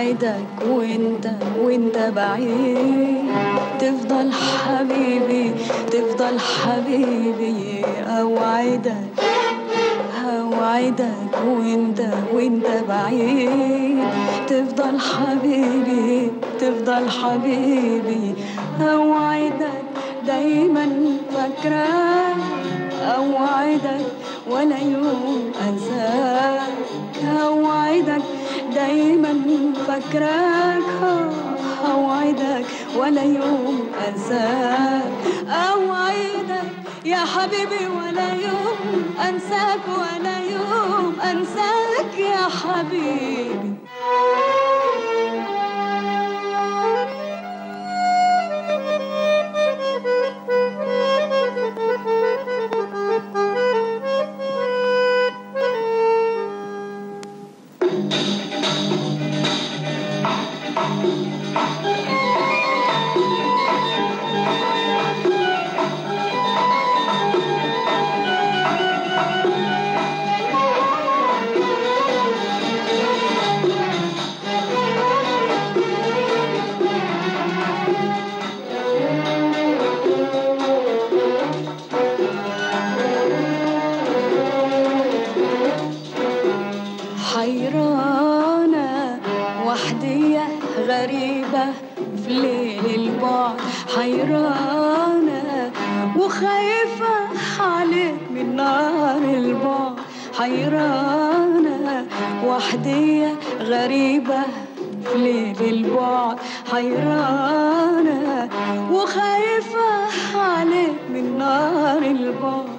اوعدك وانت وانت بعيد تفضل حبيبي تفضل حبيبي اوعدك اوعدك وانت وانت بعيد تفضل حبيبي تفضل حبيبي اوعدك دايما فاكراك اوعدك ولا يوم انساك اوعدك دايما فاكراك اوعدك ولا يوم انساك اوعدك يا حبيبي ولا يوم انساك ولا يوم انساك يا حبيبي حيرانة وحدية غريبة في ليل البعد حيرانة وخايفة عليك من نار البعد حيرانة وحدية غريبة في ليل البعد حيرانة وخايفة عليك من نار البعد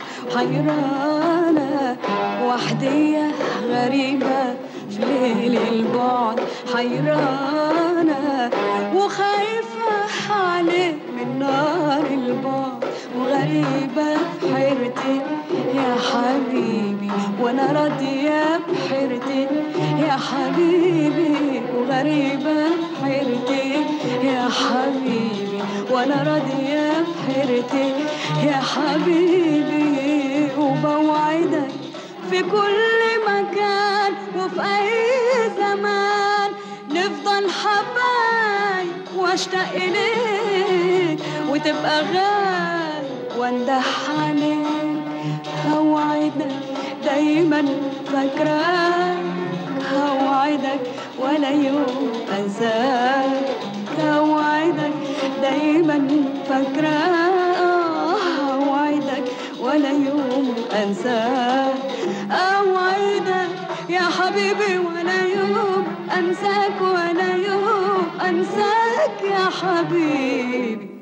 حيرانة وحدية غريبة في ليل البعد حيرانة وخايفة عليك من نار البعد وغريبة في حيرتي يا حبيبي وانا راضية بحيرتي يا حبيبي وغريبة في حيرتي يا حبيبي وانا راضية بحيرتي يا حبيبي وبوعدك في كل مكان وفي أي زمان نفضل حبايب واشتاق إليك وتبقى غالي واندح عليك أوعدك دايما فاكراك أوعدك ولا يوم أنساك أوعدك دايما فاكراك أوعدك ولا يوم أنساك أوعدك يا حبيبي ولا يوم أنساك ولا يوم أنساك يا حبيبي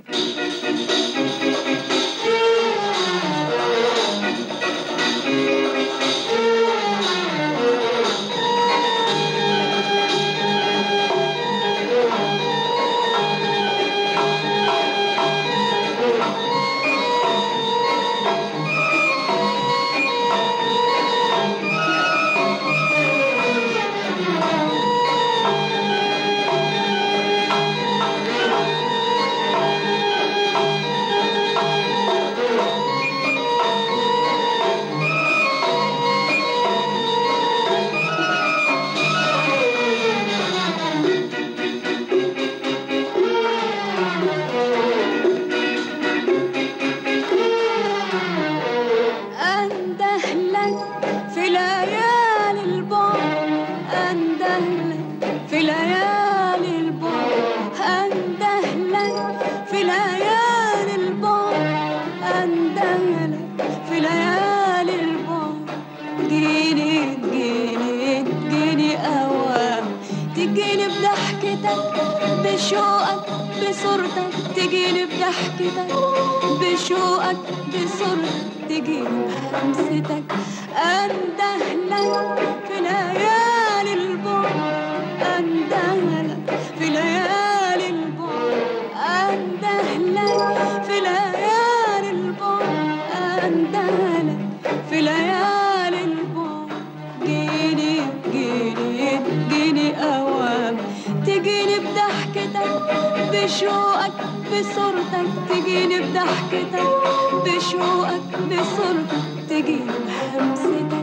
أندهلك في ليالي البعد أندهلك في ليالي البعد أندهلك في ليالي البعد أندهلك في ليالي البعد تجيني تجيني تجيني أوام تجيني بضحكتك بشوقك بصورتك تجيني بضحكتك بشوقك بصورتك تجيني بهمستك أندهلك في ليالي البعد أندهلك في ليالي البعد أندهلك في ليالي البعد أندهلك في ليالي البعد جيني جيني جيني أوام تجيني بضحكتك بشوقك بصورتك تجيني بضحكتك بشوقك بصورتك تجيني بهمستك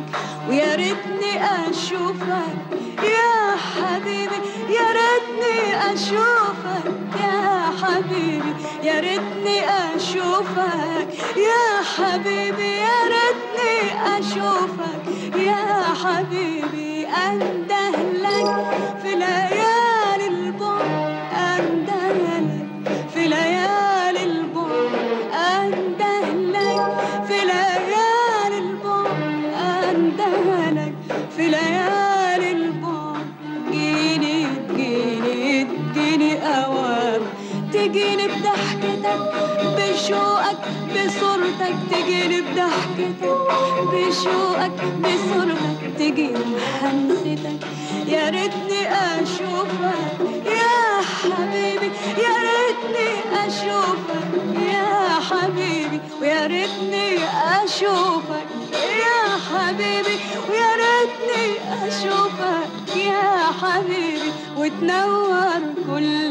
ويا ريتني اشوفك يا حبيبي يا ريتني اشوفك يا حبيبي يا ريتني اشوفك يا حبيبي يا ريتني اشوفك يا حبيبي انده لك في ليالي البعد انده لك في ليالي البعد انده لك في ليالي البعد انده لك في ليالي البعد جيني تجيني تجيني اوام تجيني بضحكتك بشوقك بصورتك تجيني بضحكتك بشوقك بصورتك تجيني بهمستك يا ريتني اشوفك يا حبيبي يا ريتني اشوفك يا حبيبي ويا ريتني اشوفك يا حبيبي ويا ريتني اشوفك يا حبيبي وتنور كل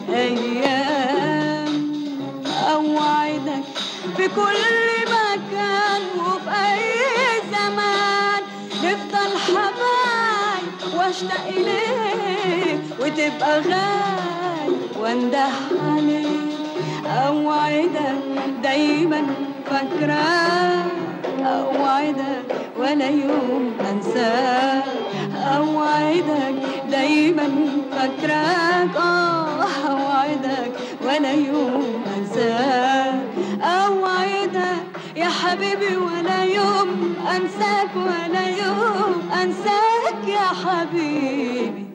الايام اوعدك في كل مكان وفي اي زمان نفضل حبايب واشتاق اليك وتبقى غالي وانده عليك اوعدك دايما فاكراك اوعدك ولا يوم انساك اوعدك دايما فاكراك اه اوعدك ولا يوم انساك اوعدك يا حبيبي ولا يوم انساك ولا يوم انساك يا حبيبي